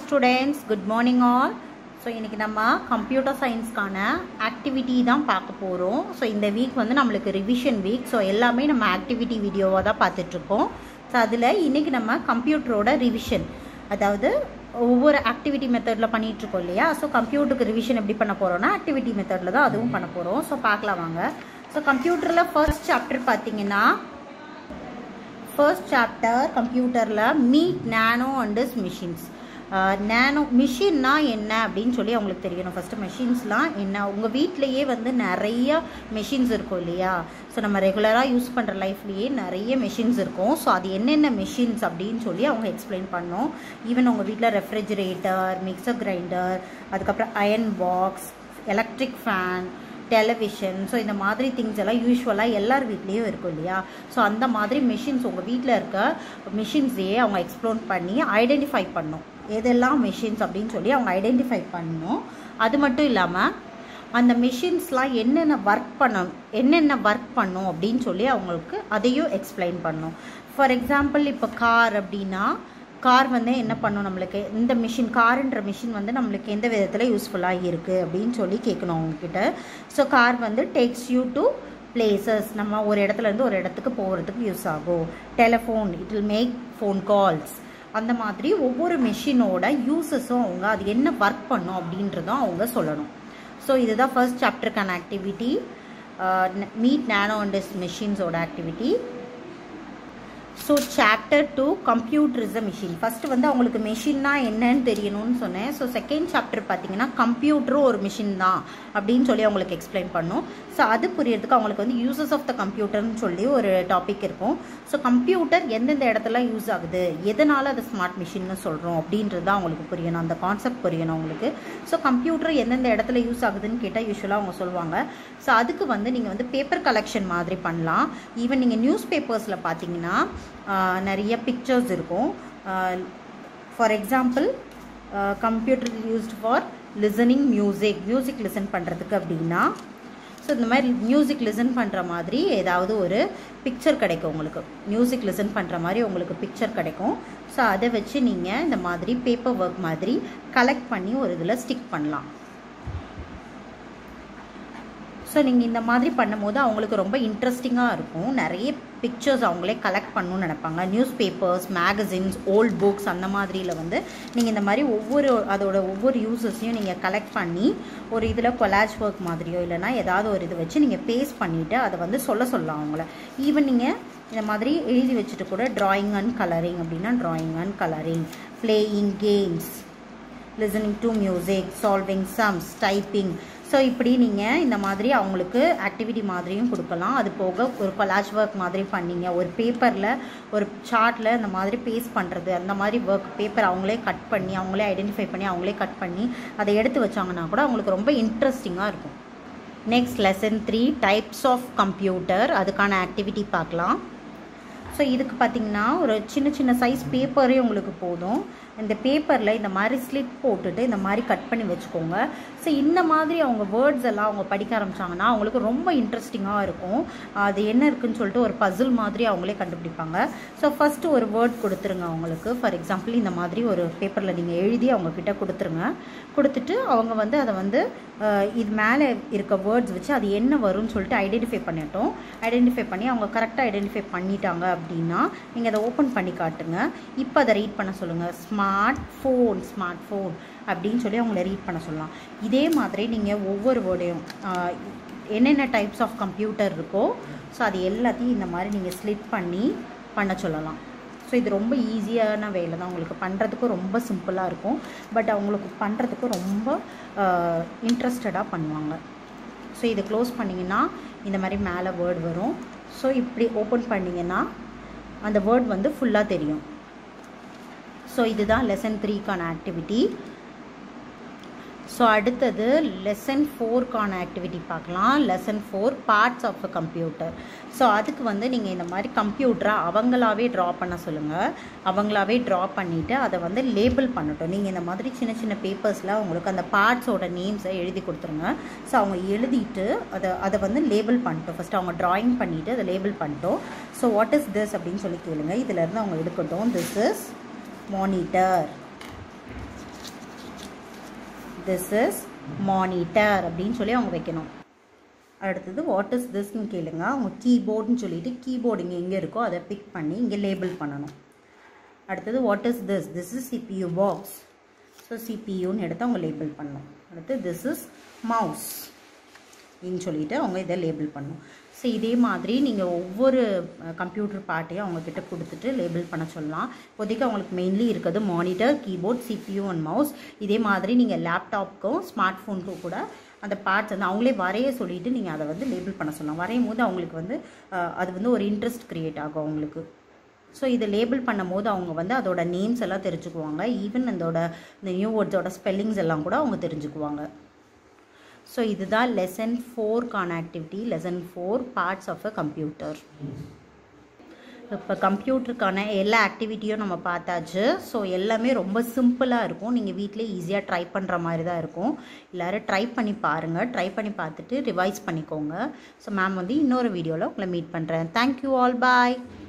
students good morning all so இன்றைக்கி நம்ம computer சயின்ஸ்க்கான activity தான் பார்க்க போகிறோம் ஸோ இந்த வீக் வந்து நம்மளுக்கு ரிவிஷன் வீக் ஸோ எல்லாமே நம்ம ஆக்டிவிட்டி வீடியோவாக தான் பார்த்துட்ருக்கோம் ஸோ அதில் இன்றைக்கி நம்ம கம்ப்யூட்டரோட ரிவிஷன் அதாவது ஒவ்வொரு ஆக்டிவிட்டி மெத்தடில் பண்ணிகிட்ருக்கோம் இல்லையா ஸோ கம்ப்யூட்டருக்கு ரிவிஷன் எப்படி பண்ண போகிறோம்னா ஆக்டிவிட்டி மெத்தடில் தான் அதுவும் பண்ண போகிறோம் ஸோ பார்க்கலாம் வாங்க ஸோ கம்ப்யூட்டரில் ஃபர்ஸ்ட் சாப்டர் பார்த்தீங்கன்னா ஃபர்ஸ்ட் சாப்டர் கம்ப்யூட்டரில் meet nano and is machines nano மிஷின்னா என்ன அப்படின்னு சொல்லி அவங்களுக்கு தெரியணும் ஃபஸ்ட்டு மெஷின்ஸ்லாம் என்ன உங்கள் வீட்டிலையே வந்து நிறைய மெஷின்ஸ் இருக்கும் இல்லையா ஸோ நம்ம ரெகுலராக யூஸ் பண்ணுற லைஃப்லேயே நிறைய மெஷின்ஸ் இருக்கும் ஸோ அது என்னென்ன மெஷின்ஸ் அப்படின்னு சொல்லி அவங்க எக்ஸ்பிளைன் பண்ணோம் ஈவன் உங்கள் வீட்டில் ரெஃப்ரிஜிரேட்டர் மிக்சர் கிரைண்டர் அதுக்கப்புறம் iron box electric fan television so இந்த மாதிரி திங்ஸ் எல்லாம் யூஸ்வலாக எல்லார் வீட்லேயும் இருக்கும் இல்லையா ஸோ அந்த மாதிரி மிஷின்ஸ் உங்கள் வீட்டில் இருக்க மிஷின்ஸையே அவங்க எக்ஸ்ப்ளோர் பண்ணி ஐடென்டிஃபை பண்ணும் எதெல்லாம் மிஷின்ஸ் அப்படின்னு சொல்லி அவங்க ஐடென்டிஃபை பண்ணணும் அது மட்டும் இல்லாமல் அந்த மிஷின்ஸ்லாம் என்னென்ன ஒர்க் பண்ண என்னென்ன ஒர்க் பண்ணும் அப்படின்னு சொல்லி அவங்களுக்கு அதையும் எக்ஸ்பிளைன் பண்ணும் ஃபார் எக்ஸாம்பிள் இப்போ கார் அப்படின்னா கார் வந்து என்ன பண்ணும் நம்மளுக்கு இந்த மிஷின் காருன்ற மிஷின் வந்து நம்மளுக்கு எந்த விதத்தில் யூஸ்ஃபுல்லாக இருக்குது அப்படின்னு சொல்லி கேட்கணும் அவங்கக்கிட்ட ஸோ கார் வந்து டேக்ஸ் யூ டு பிளேசஸ் நம்ம ஒரு இடத்துலேருந்து ஒரு இடத்துக்கு போகிறதுக்கு யூஸ் ஆகும் telephone it will make phone calls அந்த மாதிரி ஒவ்வொரு மிஷினோட யூசஸும் அவங்க அது என்ன ஒர்க் பண்ணும் அப்படின்றதும் அவங்க சொல்லணும் ஸோ இதுதான் ஃபர்ஸ்ட் சாப்டருக்கான ஆக்டிவிட்டி மீட் நேனோ அண்ட் மிஷின்ஸோட activity so chapter two computer is a machine first வந்து அவங்களுக்கு மெஷின்னா என்னன்னு தெரியணும்னு சொன்னேன் ஸோ செகண்ட் சாப்டர் பார்த்தீங்கன்னா கம்ப்யூட்டரும் ஒரு மிஷின் தான் அப்படின்னு சொல்லி அவங்களுக்கு எக்ஸ்பிளைன் பண்ணும் ஸோ அது புரியறதுக்கு அவங்களுக்கு வந்து யூசஸ் ஆஃப் த கம்ப்யூட்டர்னு சொல்லி ஒரு டாபிக் இருக்கும் ஸோ கம்ப்யூட்டர் எந்தெந்த இடத்துல யூஸ் ஆகுது எதனால் அது ஸ்மார்ட் மிஷின்னு சொல்கிறோம் அப்படின்றது தான் அவங்களுக்கு புரியணும் அந்த கான்செப்ட் புரியணும் அவங்களுக்கு ஸோ கம்ப்யூட்டர் எந்தெந்த இடத்துல யூஸ் ஆகுதுன்னு கேட்டால் யூஸ்வலாக அவங்க சொல்லுவாங்க ஸோ அதுக்கு வந்து நீங்கள் வந்து பேப்பர் கலெக்ஷன் மாதிரி பண்ணலாம் ஈவன் நீங்கள் நியூஸ் பேப்பர்ஸில் பார்த்தீங்கன்னா நிறைய பிக்சர்ஸ் இருக்கும் for example computer used for listening music music listen பண்ணுறதுக்கு அப்படின்னா ஸோ இந்த மாதிரி மியூசிக் லிசன் பண்ணுற மாதிரி ஏதாவது ஒரு பிக்சர் கிடைக்கும் உங்களுக்கு மியூசிக் லிசன் பண்ணுற மாதிரி உங்களுக்கு பிக்சர் கிடைக்கும் ஸோ அதை வச்சு நீங்கள் இந்த மாதிரி பேப்பர் ஒர்க் மாதிரி கலெக்ட் பண்ணி ஒரு இதில் ஸ்டிக் பண்ணலாம் ஸோ நீங்கள் இந்த மாதிரி பண்ணும்போது அவங்களுக்கு ரொம்ப இன்ட்ரெஸ்டிங்காக இருக்கும் நிறைய பிக்சர்ஸ் அவங்களே கலெக்ட் பண்ணணும்னு நினைப்பாங்க news papers magazines old books அந்த மாதிரியில் வந்து நீங்கள் இந்த மாதிரி ஒவ்வொரு அதோட ஒவ்வொரு யூசஸையும் நீங்கள் கலெக்ட் பண்ணி ஒரு இதில் கொலாஜ் ஒர்க் மாதிரியோ இல்லைனா ஏதாவது ஒரு இது வச்சு நீங்கள் பேஸ்ட் பண்ணிவிட்டு அதை வந்து சொல்ல சொல்லலாம் அவங்கள ஈவன் நீங்கள் இந்த மாதிரி எழுதி வச்சுட்டு கூட ட்ராயிங் அண்ட் கலரிங் அப்படின்னா drawing and colouring playing games listening to music solving sums typing so இப்படி நீங்கள் இந்த மாதிரி அவங்களுக்கு ஆக்டிவிட்டி மாதிரியும் கொடுக்கலாம் அது போக ஒரு கொலாஜ் ஒர்க் மாதிரி பண்ணீங்க ஒரு பேப்பரில் ஒரு சார்ட்டில் இந்த மாதிரி பேஸ்ட் பண்ணுறது அந்த மாதிரி ஒர்க் பேப்பர் அவங்களே கட் பண்ணி அவங்களே ஐடென்டிஃபை பண்ணி அவங்களே கட் பண்ணி அதை எடுத்து வச்சாங்கன்னா கூட அவங்களுக்கு ரொம்ப இன்ட்ரெஸ்டிங்காக இருக்கும் next lesson three types of computer அதுக்கான ஆக்டிவிட்டி பார்க்கலாம் ஸோ இதுக்கு பார்த்தீங்கன்னா ஒரு சின்ன சின்ன சைஸ் பேப்பரே உங்களுக்கு போதும் இந்த பேப்பரில் இந்த மாதிரி ஸ்லிட் போட்டுட்டு இந்த மாதிரி கட் பண்ணி வச்சுக்கோங்க ஸோ இந்த மாதிரி அவங்க வேர்ட்ஸ் எல்லாம் அவங்க படிக்க ஆரம்பித்தாங்கன்னா அவங்களுக்கு ரொம்ப இன்ட்ரெஸ்டிங்காக இருக்கும் அது என்ன இருக்குன்னு சொல்லிட்டு ஒரு பசில் மாதிரி அவங்களே கண்டுபிடிப்பாங்க ஸோ ஃபஸ்ட்டு ஒரு வேர்ட் கொடுத்துருங்க அவங்களுக்கு ஃபார் எக்ஸாம்பிள் இந்த மாதிரி ஒரு பேப்பரில் நீங்கள் எழுதி அவங்கக்கிட்ட கொடுத்துருங்க கொடுத்துட்டு அவங்க வந்து அதை வந்து இது மேலே இருக்க வேர்ட்ஸ் வச்சு அது என்ன வரும்னு சொல்லிட்டு ஐடென்டிஃபை பண்ணிட்டோம் ஐடென்டிஃபை பண்ணி அவங்க கரெக்டாக ஐடென்டிஃபை பண்ணிட்டாங்க அப்படின்னா நீங்கள் அதை ஓப்பன் பண்ணி காட்டுங்க இப்போ அதை ரீட் பண்ண சொல்லுங்கள் ஸ்மார்ட் ஃபோன் ஸ்மார்ட் ஃபோன் அப்படின்னு சொல்லி அவங்கள ரீட் பண்ண சொல்லலாம் இதே மாதிரி நீங்கள் ஒவ்வொரு வேர்டையும் என்னென்ன டைப்ஸ் ஆஃப் கம்ப்யூட்டர் இருக்கோ ஸோ அது எல்லாத்தையும் இந்த மாதிரி நீங்கள் ஸ்லிட் பண்ணி பண்ண சொல்லலாம் ஸோ இது ரொம்ப ஈஸியான வேலை தான் உங்களுக்கு பண்ணுறதுக்கும் ரொம்ப சிம்பிளாக இருக்கும் பட் அவங்களுக்கு பண்ணுறதுக்கும் ரொம்ப இன்ட்ரெஸ்டடாக பண்ணுவாங்க ஸோ இதை க்ளோஸ் பண்ணிங்கன்னா இந்த மாதிரி மேலே வேர்ட் வரும் ஸோ இப்படி ஓப்பன் பண்ணிங்கன்னா அந்த வேர்ட் வந்து ஃபுல்லாக தெரியும் ஸோ இதுதான் லெசன் த்ரீக்கான ஆக்டிவிட்டி ஸோ அடுத்தது லெசன் ஃபோர்க்கான ஆக்டிவிட்டி பார்க்கலாம் lesson four parts of a computer so அதுக்கு வந்து நீங்கள் இந்த மாதிரி கம்ப்யூட்டரை அவங்களாவே ட்ரா பண்ண சொல்லுங்கள் அவங்களாவே ட்ரா பண்ணிவிட்டு அதை வந்து லேபிள் பண்ணட்டும் நீங்கள் இந்த மாதிரி சின்ன சின்ன பேப்பர்ஸில் அவங்களுக்கு அந்த பார்ட்ஸோட நேம்ஸை எழுதி கொடுத்துருங்க ஸோ அவங்க எழுதிட்டு அதை அதை வந்து லேபிள் பண்ணிட்டோம் ஃபஸ்ட்டு அவங்க ட்ராயிங் பண்ணிவிட்டு அதை லேபிள் பண்ணிட்டோம் ஸோ வாட் இஸ் திஸ் அப்படின்னு சொல்லி கேளுங்க இதிலேருந்து அவங்க எடுக்கட்டும் this is monitor this is monitor அப்படின்னு சொல்லி அவங்க வைக்கணும் அடுத்தது வாட் இஸ் திஸ்ன்னு கேளுங்க அவங்க கீபோர்டுன்னு சொல்லிட்டு கீபோர்டு இங்கே எங்கே இருக்கோ அதை பிக் பண்ணி இங்கே லேபிள் பண்ணணும் அடுத்தது what is this this is CPU box so சிபியூன்னு எடுத்து அவங்க லேபிள் பண்ணணும் அடுத்து திஸ் இஸ் மவுஸ் அப்படின்னு சொல்லிட்டு அவங்க இதை லேபிள் பண்ணணும் ஸோ இதே மாதிரி நீங்கள் ஒவ்வொரு கம்ப்யூட்டர் பார்ட்டையும் அவங்கக்கிட்ட கொடுத்துட்டு லேபிள் பண்ண சொல்லலாம் இப்போதைக்கு அவங்களுக்கு மெயின்லி இருக்கிறது monitor keyboard CPU and mouse இதே மாதிரி நீங்கள் லேப்டாப்க்கும் ஸ்மார்ட் ஃபோனுக்கும் கூட அந்த பார்ட்ஸ் வந்து அவங்களே வரைய சொல்லிவிட்டு நீங்கள் அதை வந்து லேபிள் பண்ண சொல்லலாம் வரையும் போது அவங்களுக்கு வந்து அது வந்து ஒரு இன்ட்ரெஸ்ட் க்ரியேட் ஆகும் அவங்களுக்கு ஸோ இதை லேபிள் பண்ணும் போது அவங்க வந்து அதோட நேம்ஸ் எல்லாம் தெரிஞ்சுக்குவாங்க ஈவன் அதோட இந்த நியூ வேர்ட்ஸோட ஸ்பெல்லிங்ஸ் எல்லாம் கூட அவங்க தெரிஞ்சுக்குவாங்க ஸோ இதுதான் லெசன் ஃபோர்க்கான activity lesson four parts of a computer இப்போ கம்ப்யூட்டருக்கான எல்லா ஆக்டிவிட்டியும் நம்ம பார்த்தாச்சு ஸோ எல்லாமே ரொம்ப சிம்பிளாக இருக்கும் நீங்கள் வீட்டிலே ஈஸியாக ட்ரை பண்ணுற மாதிரி தான் இருக்கும் எல்லோரும் ட்ரை பண்ணி பாருங்கள் ட்ரை பண்ணி பார்த்துட்டு ரிவைஸ் பண்ணிக்கோங்க ஸோ மேம் வந்து இன்னொரு வீடியோவில் உங்களை மீட் பண்ணுறேன் தேங்க்யூ ஆல் பாய்